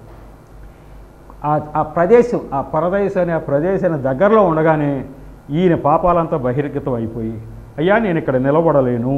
ఆ- ఆ ప్రదేశం ఆ పరదేశం అనే ఆ ప్రదేశాన్ని దగ్గరలో ఉండగానే ఈయన పాపాలంతా బహిర్గతం అయిపోయి అయ్యా నేను ఇక్కడ నిలబడలేను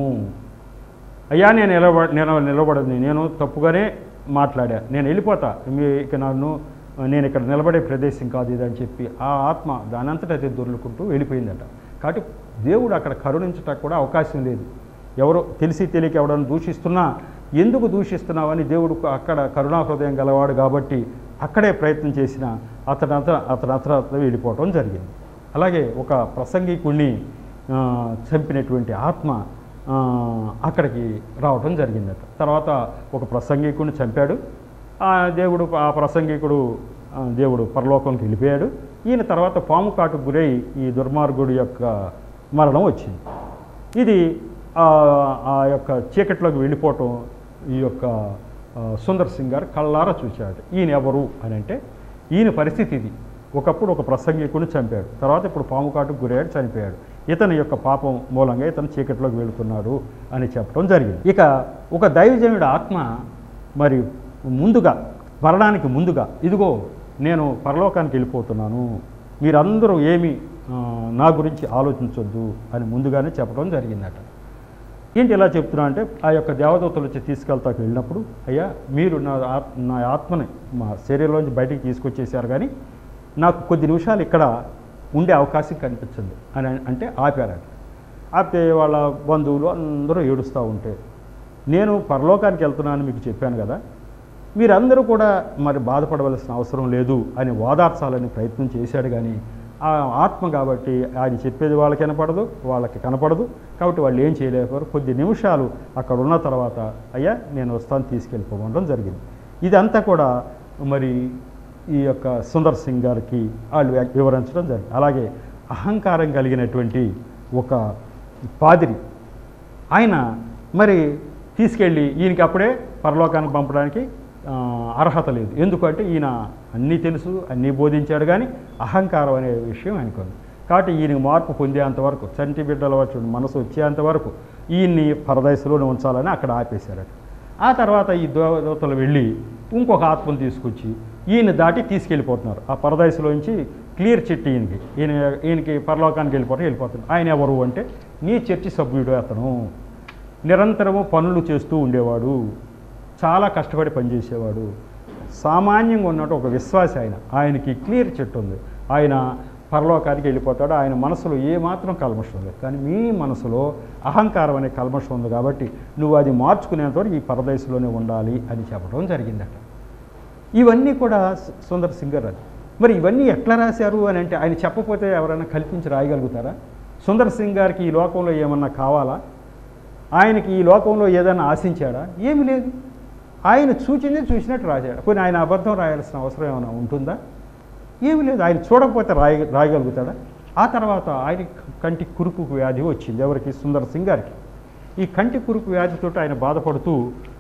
అయ్యా నేను నిలబ నేను నిలబడదు నేను తప్పుగానే మాట్లాడా నేను వెళ్ళిపోతా మీ ఇక నన్ను నేను ఇక్కడ నిలబడే ప్రదేశం కాదు ఇది అని చెప్పి ఆ ఆత్మ దానంతట అది దొర్లుకుంటూ వెళ్ళిపోయిందట కాబట్టి దేవుడు అక్కడ కరుణించటకు కూడా అవకాశం లేదు ఎవరో తెలిసి తెలియక ఎవడన్నా దూషిస్తున్నా ఎందుకు దూషిస్తున్నావని దేవుడు అక్కడ కరుణా హృదయం గలవాడు కాబట్టి అక్కడే ప్రయత్నం చేసిన అతనంత అతను అతను వెళ్ళిపోవటం జరిగింది అలాగే ఒక ప్రసంగికుణ్ణి ఆ, చంపినటువంటి ఆత్మ ఆ, అక్కడికి రావటం జరిగిందట తర్వాత ఒక ప్రసంగికుడిని చంపాడు ఆ దేవుడు ఆ ప్రసంగికుడు ఆ, దేవుడు పరలోకంకి వెళ్ళిపోయాడు ఈయన తర్వాత పాము కాటుకు గురై ఈ దుర్మార్గుడి యొక్క మరణం వచ్చింది ఇది ఆ ఆ యొక్క చీకట్లోకి వెళ్ళిపోవటం ఈ యొక్క ఆ, సుందర్ సింగ్ గారు కళ్ళారా చూశాడు ఈయన ఎవరు అని అంటే ఈయన పరిస్థితి ఇది ఒకప్పుడు ఒక ప్రసంగికుని చంపాడు తర్వాత ఇప్పుడు పాము కాటుకు గురయ్యాడు చనిపోయాడు ఇతని యొక్క పాపం మూలంగా ఇతను చీకట్లోకి వెళుతున్నాడు అని చెప్పడం జరిగింది ఇక ఒక దైవజనుడి ఆత్మ మరి ముందుగా మరణానికి ముందుగా ఇదిగో నేను పరలోకానికి వెళ్ళిపోతున్నాను మీరందరూ ఏమి ఆ, నా గురించి ఆలోచించొద్దు అని ముందుగానే చెప్పడం జరిగిందట ఏంటి ఇలా చెప్తున్నా అంటే ఆ యొక్క దేవదూతలు వచ్చి తీసుకెళ్తాకు వెళ్ళినప్పుడు అయ్యా మీరు నా ఆత్ నా ఆత్మని మా శరీరంలోంచి బయటికి తీసుకొచ్చేసారు కానీ నాకు కొద్ది నిమిషాలు ఇక్కడ ఉండే అవకాశం కనిపించింది అని అంటే ఆపారట ఆపితే వాళ్ళ బంధువులు అందరూ ఏడుస్తూ ఉంటే నేను పరలోకానికి వెళ్తున్నానని మీకు చెప్పాను కదా మీరందరూ కూడా మరి బాధపడవలసిన అవసరం లేదు అని ఓదార్చాలని ప్రయత్నం చేశాడు కానీ ఆ ఆత్మ కాబట్టి ఆయన చెప్పేది వాళ్ళకి కనపడదు వాళ్ళకి కనపడదు కాబట్టి వాళ్ళు ఏం చేయలేకపోయారు కొద్ది నిమిషాలు అక్కడ ఉన్న తర్వాత అయ్యా నేను వస్తాను తీసుకెళ్ళిపోవడం జరిగింది ఇదంతా కూడా మరి ఈ యొక్క సుందర్ సింగ్ గారికి వాళ్ళు వివరించడం జరిగింది అలాగే అహంకారం కలిగినటువంటి ఒక పాదిరి ఆయన మరి తీసుకెళ్ళి ఈయనకి అప్పుడే పరలోకానికి పంపడానికి ఆ, అర్హత లేదు ఎందుకంటే ఈయన అన్నీ తెలుసు అన్నీ బోధించాడు కానీ అహంకారం అనే విషయం ఆయనకు ఉంది కాబట్టి ఈయనకి మార్పు పొందేంతవరకు చంటి బిడ్డల వచ్చి మనసు వచ్చేంతవరకు ఈయన్ని పరదశలోనే ఉంచాలని అక్కడ ఆపేశారట ఆ తర్వాత ఈ దేవతలు వెళ్ళి ఇంకొక ఆత్మను తీసుకొచ్చి ఈయన దాటి తీసుకెళ్ళిపోతున్నారు ఆ పరదశలోంచి క్లియర్ చిట్టి ఈయనకి ఈయన ఈయనకి పరలోకానికి వెళ్ళిపోతే వెళ్ళిపోతున్నారు ఆయన ఎవరు అంటే నీ చర్చి సభ్యుడు అతను నిరంతరము పనులు చేస్తూ ఉండేవాడు చాలా కష్టపడి పనిచేసేవాడు సామాన్యంగా ఉన్నట్టు ఒక విశ్వాసి ఆయన ఆయనకి క్లియర్ చెట్టు ఉంది ఆయన పరలోకానికి వెళ్ళిపోతాడు ఆయన మనసులో ఏమాత్రం కల్మషం లేదు కానీ మీ మనసులో అహంకారం అనే కల్మషం ఉంది కాబట్టి నువ్వు అది మార్చుకునేంతవరకు ఈ పరదేశంలోనే ఉండాలి అని చెప్పడం జరిగిందట ఇవన్నీ కూడా సు- సుందర్ సింగర్ రాదు మరి ఇవన్నీ ఎట్లా రాశారు అని అంటే ఆయన చెప్పపోతే ఎవరైనా కల్పించి రాయగలుగుతారా సుందర్ సింగ్ గారికి ఈ లోకంలో ఏమన్నా కావాలా ఆయనకి ఈ లోకంలో ఏదైనా ఆశించాడా ఏమీ లేదు ఆయన చూచింది చూసినట్టు రాశాడు పోనీ ఆయన అబద్ధం రాయాల్సిన అవసరం ఏమైనా ఉంటుందా ఏమీ లేదు ఆయన చూడకపోతే రాయ రాయగలుగుతాడా ఆ తర్వాత ఆయన కంటి కురుపు వ్యాధి వచ్చింది ఎవరికి సుందర్ సింగ్ గారికి ఈ కంటి కురుపు వ్యాధితో ఆయన బాధపడుతూ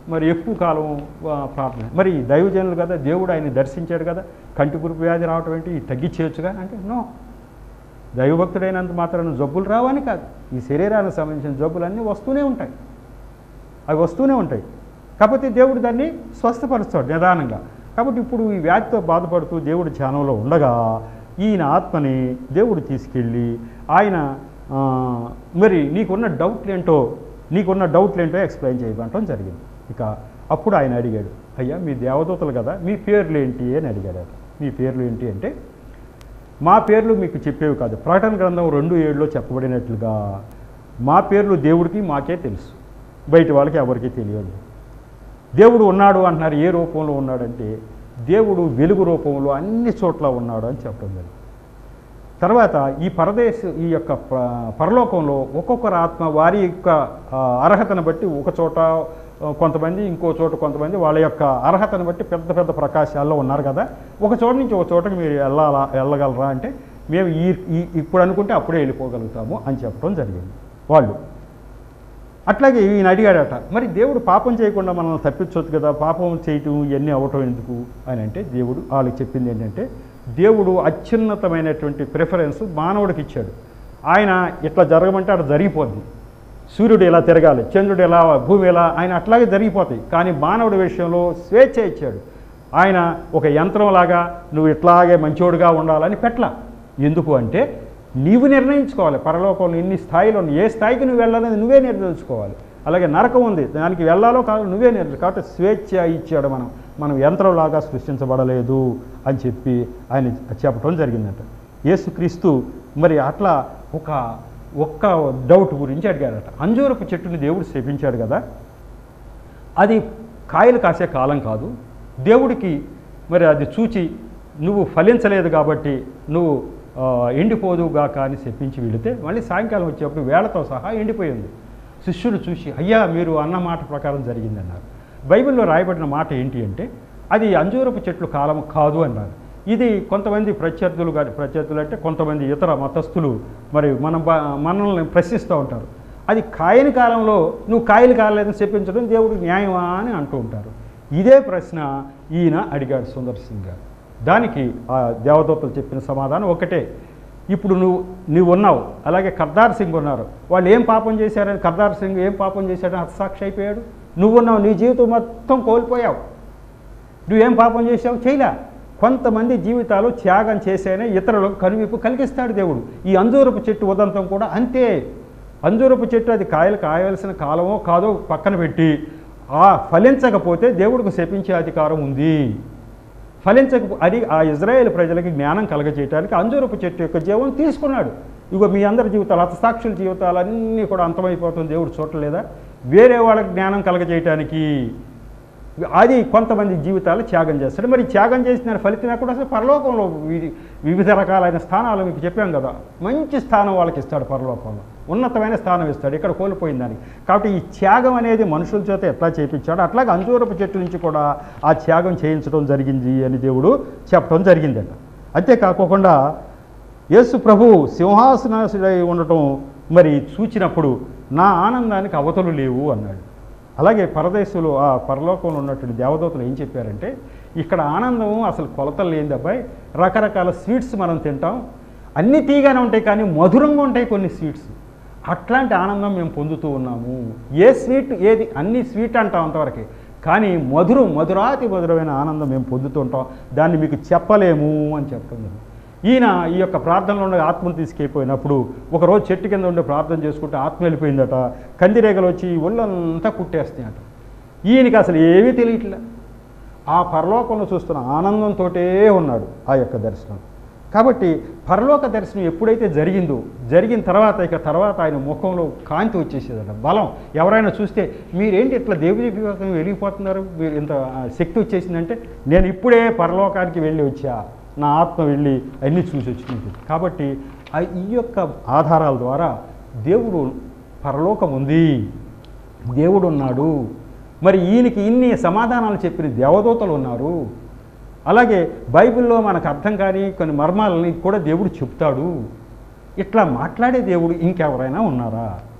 మరి ఎక్కువ కాలం ఆ, ప్రార్థన మరి దైవజనులు కదా దేవుడు ఆయన దర్శించాడు కదా కంటి కురుపు వ్యాధి రావటం ఏంటి తగ్గించేయచ్చుగా అంటే నో దైవభక్తుడైనంత మాత్రాన జబ్బులు రావని కాదు ఈ శరీరానికి సంబంధించిన జబ్బులన్నీ వస్తూనే ఉంటాయి అవి వస్తూనే ఉంటాయి కాకపోతే దేవుడు దాన్ని స్వస్థపరుస్తాడు నిదానంగా కాబట్టి ఇప్పుడు ఈ వ్యాధితో బాధపడుతూ దేవుడు ధ్యానంలో ఉండగా ఈయన ఆత్మని దేవుడు తీసుకెళ్ళి ఆయన ఆ, మరి నీకున్న డౌట్లు ఏంటో నీకున్న డౌట్లు ఏంటో ఎక్స్ప్లెయిన్ చేయమంటం జరిగింది ఇక అప్పుడు ఆయన అడిగాడు అయ్యా మీ దేవదూతలు కదా మీ పేర్లు ఏంటి అని అడిగాడు ఆయన. మీ పేర్లు ఏంటి అంటే మా పేర్లు మీకు చెప్పేవి కాదు ప్రకటన గ్రంథం రెండు ఏడులో చెప్పబడినట్లుగా మా పేర్లు దేవుడికి మాకే తెలుసు బయట వాళ్ళకి ఎవరికీ తెలియదు దేవుడు ఉన్నాడు అంటున్నారు ఏ రూపంలో ఉన్నాడంటే దేవుడు వెలుగు రూపంలో అన్ని చోట్ల ఉన్నాడు అని చెప్పడం జరిగింది తర్వాత ఈ పరదేశ ఈ యొక్క ప- పరలోకంలో ఒక్కొక్కరు ఆత్మ వారి యొక్క ఆ, అర్హతను బట్టి ఒక చోట ఆ, కొంతమంది ఇంకో చోట కొంతమంది వాళ్ళ యొక్క అర్హతను బట్టి పెద్ద పెద్ద ప్రకాశాల్లో ఉన్నారు కదా ఒక చోట నుంచి ఒక చోటకి మీరు వెళ్ళాలా వెళ్ళగలరా అంటే మేము ఈ ఈ- ఇప్పుడు అనుకుంటే అప్పుడే వెళ్ళిపోగలుగుతాము అని చెప్పడం జరిగింది వాళ్ళు అట్లాగే ఈయన అడిగాడట మరి దేవుడు పాపం చేయకుండా మనల్ని తప్పించవచ్చు కదా పాపం చేయటం ఇవన్నీ అవటం ఎందుకు అని అంటే దేవుడు వాళ్ళకి చెప్పింది ఏంటంటే దేవుడు అత్యున్నతమైనటువంటి ప్రిఫరెన్స్ మానవుడికి ఇచ్చాడు ఆయన ఇట్లా జరగమంటే అట్లా జరిగిపోద్ది సూర్యుడు ఎలా తిరగాలి చంద్రుడు ఎలా భూమి ఎలా ఆయన అట్లాగే జరిగిపోతాయి కానీ మానవుడి విషయంలో స్వేచ్ఛ ఇచ్చాడు ఆయన ఒక యంత్రంలాగా నువ్వు ఇట్లాగే మంచోడుగా ఉండాలని పెట్ల ఎందుకు అంటే నీవు నిర్ణయించుకోవాలి పరలోకంలో ఎన్ని స్థాయిలో ఉన్నాయి. ఏ స్థాయికి నువ్వు వెళ్ళాలని నువ్వే నిర్ణయించుకోవాలి అలాగే నరకం ఉంది దానికి వెళ్ళాలో కాదు నువ్వే నిర్ణయించు కాబట్టి స్వేచ్ఛ ఇచ్చాడు మనం మనం యంత్రంలాగా సృష్టించబడలేదు అని చెప్పి ఆయన చెప్పడం జరిగిందంట యేసుక్రీస్తు మరి అట్లా ఒక ఒక్క డౌట్ గురించి అడిగాడట అంజూరపు చెట్టుని దేవుడు శపించాడు కదా అది కాయలు కాసే కాలం కాదు దేవుడికి మరి అది చూచి నువ్వు ఫలించలేదు కాబట్టి నువ్వు ఆ, ఎండిపోదుగాక అని చెప్పించి వెళితే మళ్ళీ సాయంకాలం వచ్చేప్పుడు వేళతో సహా ఎండిపోయింది శిష్యులు చూసి అయ్యా మీరు అన్న మాట ప్రకారం జరిగిందన్నారు బైబిల్లో రాయబడిన మాట ఏంటి అంటే అది అంజూరపు చెట్లు కాలం కాదు అన్నారు ఇది కొంతమంది ప్రత్యర్థులు కానీ ప్రత్యర్థులు అంటే కొంతమంది ఇతర మతస్థులు మరి మనం బా- మనల్ని ప్రశ్నిస్తూ ఉంటారు అది కాయని కాలంలో నువ్వు కాయలు కాలేదని చెప్పించడం దేవుడు న్యాయమా అని అంటూ ఉంటారు ఇదే ప్రశ్న ఈయన అడిగాడు సుందర్ సింగ్ గారు దానికి ఆ దేవదూతలు చెప్పిన సమాధానం ఒకటే ఇప్పుడు నువ్వు నువ్వు ఉన్నావు అలాగే కర్దార్ సింగ్ ఉన్నారు వాళ్ళు ఏం పాపం చేశారని కర్దార్ సింగ్ ఏం పాపం చేశాడని హతసాక్షి అయిపోయాడు నువ్వు ఉన్నావు నీ జీవితం మొత్తం కోల్పోయావు నువ్వేం పాపం చేసావు చేయలే కొంతమంది జీవితాలు త్యాగం చేసేనే ఇతరులకు కనువిప్పు కలిగిస్తాడు దేవుడు ఈ అంజూరపు చెట్టు ఉదంతం కూడా అంతే అంజూరపు చెట్టు అది కాయలు కాయవలసిన కాలమో కాదో పక్కన పెట్టి ఆ ఫలించకపోతే దేవుడికి శపించే అధికారం ఉంది ఫలించక అది ఆ ఇజ్రాయేల్ ప్రజలకి జ్ఞానం కలగజేయడానికి అంజూరపు చెట్టు యొక్క జీవం తీసుకున్నాడు ఇగో మీ అందరి జీవితాలు హతసాక్షుల జీవితాలన్నీ కూడా అంతమైపోతుంది దేవుడు చూడలేదా వేరే వాళ్ళకి జ్ఞానం కలగజేయటానికి అది కొంతమంది జీవితాలు త్యాగం చేస్తాడు మరి త్యాగం చేసిన ఫలితం ఎక్కడ అసలు పరలోకంలో వి- వివిధ రకాలైన స్థానాలు మీకు చెప్పాం కదా మంచి స్థానం వాళ్ళకి ఇస్తాడు పరలోకంలో ఉన్నతమైన స్థానం ఇస్తాడు ఇక్కడ కోల్పోయిన దానికి కాబట్టి ఈ త్యాగం అనేది మనుషుల చేత ఎట్లా చేయించాడో అట్లాగే అంజూరపు చెట్టు నుంచి కూడా ఆ త్యాగం చేయించడం జరిగింది అని దేవుడు చెప్పడం జరిగిందట అంతేకాకుండా యేసు ప్రభు సింహాసనాసుడై ఉండటం మరి చూచినప్పుడు నా ఆనందానికి అవతలు లేవు అన్నాడు అలాగే పరదేశంలో ఆ పరలోకంలో ఉన్నటువంటి దేవదూతలు ఏం చెప్పారంటే ఇక్కడ ఆనందం అసలు కొలతలు లేని అబ్బాయి రకరకాల స్వీట్స్ మనం తింటాం అన్నీ తీగానే ఉంటాయి కానీ మధురంగా ఉంటాయి కొన్ని స్వీట్స్ అట్లాంటి ఆనందం మేము పొందుతూ ఉన్నాము ఏ స్వీట్ ఏది అన్ని స్వీట్ అంటాం అంతవరకే కానీ మధురం మధురాతి మధురమైన ఆనందం మేము పొందుతూ ఉంటాం దాన్ని మీకు చెప్పలేము అని చెప్తుంది ఈయన ఈ యొక్క ప్రార్థనలో ఉండే ఆత్మను తీసుకెళ్ళిపోయినప్పుడు ఒకరోజు చెట్టు కింద ఉండి ప్రార్థన చేసుకుంటే ఆత్మ వెళ్ళిపోయిందట కందిరేగలు వచ్చి ఒళ్ళంతా కుట్టేస్తాయట ఈయనకి అసలు ఏమీ తెలియట్లే ఆ పరలోకంలో చూస్తున్న ఆనందంతో ఉన్నాడు ఆ యొక్క దర్శనం కాబట్టి పరలోక దర్శనం ఎప్పుడైతే జరిగిందో జరిగిన తర్వాత ఇక తర్వాత ఆయన ముఖంలో కాంతి వచ్చేసేదట బలం ఎవరైనా చూస్తే మీరేంటి ఇట్లా దేవుడి వివేకం వెలిగిపోతున్నారు మీరు ఇంత ఆ, శక్తి వచ్చేసిందంటే నేను ఇప్పుడే పరలోకానికి వెళ్ళి వచ్చా నా ఆత్మ వెళ్ళి అన్నీ చూసి వచ్చింది కాబట్టి ఆ ఈ యొక్క ఆధారాల ద్వారా దేవుడు పరలోకం ఉంది దేవుడు ఉన్నాడు మరి ఈయనకి ఇన్ని సమాధానాలు చెప్పిన దేవదూతలు ఉన్నారు అలాగే బైబిల్లో మనకు అర్థం కాని కొన్ని మర్మాలని కూడా దేవుడు చెప్తాడు ఇట్లా మాట్లాడే దేవుడు ఇంకెవరైనా ఉన్నారా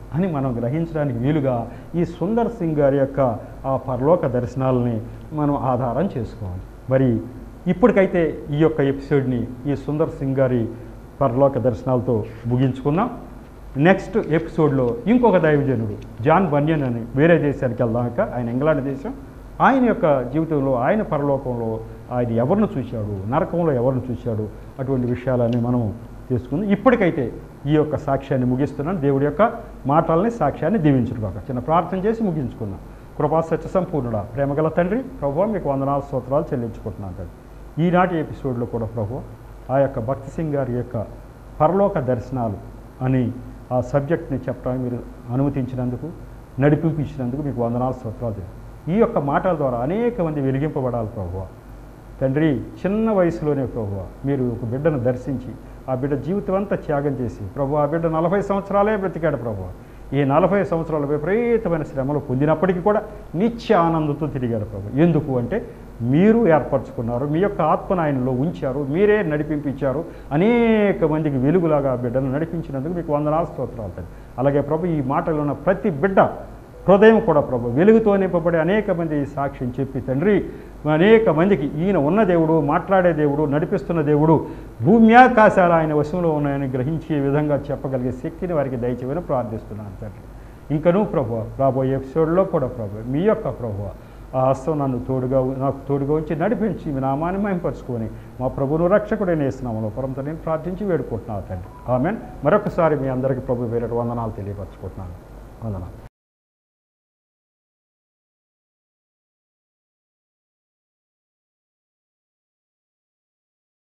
అని మనం గ్రహించడానికి వీలుగా ఈ సుందర్ సింగ్ గారి యొక్క ఆ పరలోక దర్శనాలని మనం ఆధారం చేసుకోవాలి మరి ఇప్పటికైతే ఈ యొక్క ఎపిసోడ్ని ఈ సుందర్ సింగ్ గారి పరలోక దర్శనాలతో ముగించుకుందాం నెక్స్ట్ ఎపిసోడ్లో ఇంకొక దైవజనుడు జాన్ బన్యన్ అని వేరే దేశానికి వెళ్దాక ఆయన ఇంగ్లాండ్ దేశం ఆయన యొక్క జీవితంలో ఆయన పరలోకంలో ఆయన ఎవరిని చూశాడు నరకంలో ఎవరిని చూశాడు అటువంటి విషయాలన్నీ మనం తీసుకుందాం ఇప్పటికైతే ఈ యొక్క సాక్ష్యాన్ని ముగిస్తున్నాను దేవుడి యొక్క మాటల్ని సాక్ష్యాన్ని దీవించుగాక చిన్న ప్రార్థన చేసి ముగించుకుందాం కృపా సత్య సంపూర్ణుడా ప్రేమగల తండ్రి ప్రభు మీకు వందనాలు స్తోత్రాలు చెల్లించుకుంటున్నాను తండ్రి ఈనాటి ఎపిసోడ్లో కూడా ప్రభు ఆ యొక్క భక్తి సింగ్ గారి యొక్క పరలోక దర్శనాలు అని ఆ సబ్జెక్ట్ని చెప్పడానికి మీరు అనుమతించినందుకు నడిపించినందుకు మీకు వందనాలు స్తోత్రాలు తెలియదు ఈ యొక్క మాటల ద్వారా అనేక మంది వెలిగింపబడాలి ప్రభువ తండ్రి చిన్న వయసులోనే ప్రభువ మీరు ఒక బిడ్డను దర్శించి ఆ బిడ్డ జీవితం అంతా త్యాగం చేసి ప్రభు ఆ బిడ్డ నలభై సంవత్సరాలే బ్రతికాడు ప్రభు ఈ నలభై సంవత్సరాలు విపరీతమైన శ్రమలు పొందినప్పటికీ కూడా నిత్య ఆనందంతో తిరిగాడు ప్రభు ఎందుకు అంటే మీరు ఏర్పరచుకున్నారు మీ యొక్క ఆత్మను ఆయనలో ఉంచారు మీరే నడిపించారు అనేక మందికి వెలుగులాగా ఆ బిడ్డను నడిపించినందుకు మీకు వందనాలు స్తోత్రాలు తండ్రి అలాగే ప్రభు ఈ మాటలో ఉన్న ప్రతి బిడ్డ హృదయం కూడా ప్రభు వెలుగుతో నింపబడి అనేక మంది ఈ సాక్ష్యం చెప్పి తండ్రి అనేక మందికి ఈయన ఉన్న దేవుడు మాట్లాడే దేవుడు నడిపిస్తున్న దేవుడు భూమ్యాకాశాలు ఆయన వశంలో ఉన్నాయని గ్రహించే విధంగా చెప్పగలిగే శక్తిని వారికి దయచేయమని ప్రార్థిస్తున్నాను తండ్రి ఇంకనూ ప్రభు రాబోయే ఎపిసోడ్లో కూడా ప్రభు మీ యొక్క ప్రభు ఆ హస్తం నన్ను తోడుగా నాకు తోడుగా ఉంచి నడిపించి మీ నామాన్ని మహింపరుచుకొని మా ప్రభును రక్షకుడైన వేస్తున్నాము పరంతో నేను ప్రార్థించి వేడుకుంటున్నాను తండ్రి ఆమెన్ మరొకసారి మీ అందరికీ ప్రభు వేరే వందనాలు తెలియపరచుకుంటున్నాను వందనాలు